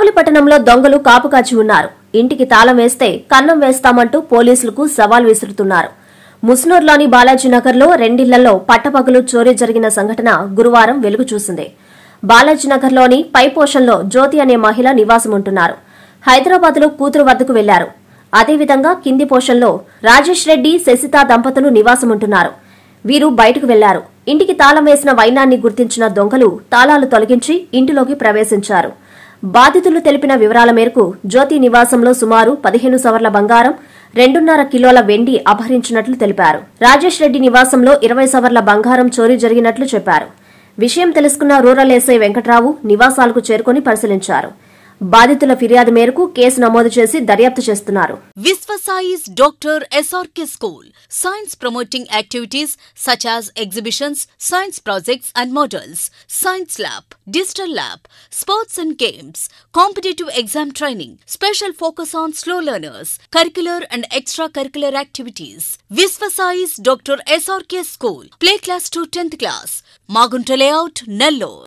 రావుల పట్టణంలో దొంగలు కాపు కాచి ఉన్నారు ఇంటికి తాళం వేస్తే కన్నం వేస్తామంటూ పోలీసులకు సవాల్ విసురుతున్నారు ముస్నూర్లోని బాలాజీనగర్లో రెండిళ్లలో పట్టపగలు చోరీ జరిగిన సంఘటన గురువారం వెలుగు చూసింది బాలాజీనగర్లోని పై పోషన్లో జ్యోతి అనే మహిళ నివాసముంటున్నారు హైదరాబాద్లో కూతురు వద్దకు వెళ్లారు అదేవిధంగా కింది పోషన్లో రాజేష్ రెడ్డి శశిత దంపతులు నివాసముంటున్నారు వీరు బయటకు వెళ్లారు ఇంటికి తాళం వేసిన వైనాన్ని గుర్తించిన దొంగలు తాళాలు తొలగించి ఇంటిలోకి ప్రవేశించారు బాధితులు తెలిపిన వివరాల మేరకు జ్యోతి నివాసంలో సుమారు పదిహేను సవర్ల బంగారం రెండున్నర కిలోల వెండి అపహరించినట్లు తెలిపారు రాజేష్ రెడ్డి నివాసంలో ఇరవై సవర్ల బంగారం చోరీ జరిగినట్లు చెప్పారు విషయం తెలుసుకున్న రూరల్ ఎస్ఐ వెంకట్రావు నివాసాలకు చేరుకుని పరిశీలించారు బాధితుల ఫిర్యాదు మేరకు కేసు నమోదు చేసి దర్యాప్తు చేస్తున్నారు Visvasai's Dr. SRK School. Science promoting activities such as exhibitions, science projects and models, science lab, digital lab, sports and games, competitive exam training, special focus on slow learners, curricular and extracurricular activities. Visvasai's Dr. SRK School. Play class to 10th class. Magunta layout, Nellore.